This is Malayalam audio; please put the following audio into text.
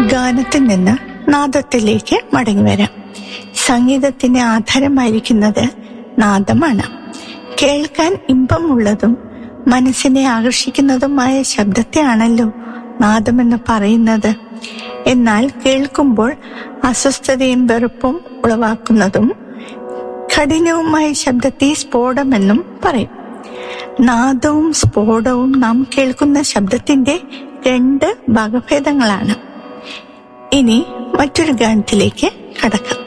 ഗാനത്തിൽ നിന്ന് നാദത്തിലേക്ക് മടങ്ങി വരാം സംഗീതത്തിന്റെ ആധാരമായിരിക്കുന്നത് നാദമാണ് കേൾക്കാൻ ഇമ്പമുള്ളതും മനസ്സിനെ ആകർഷിക്കുന്നതുമായ ശബ്ദത്തെയാണല്ലോ നാദമെന്ന് പറയുന്നത് എന്നാൽ കേൾക്കുമ്പോൾ അസ്വസ്ഥതയും വെറുപ്പും ഉളവാക്കുന്നതും കഠിനവുമായ ശബ്ദത്തെ സ്ഫോടമെന്നും പറയും നാദവും സ്ഫോടവും നാം കേൾക്കുന്ന ശബ്ദത്തിന്റെ രണ്ട് ഭാഗഭേദങ്ങളാണ് ഇനി മറ്റൊരു ഗാനത്തിലേക്ക് കടക്കാം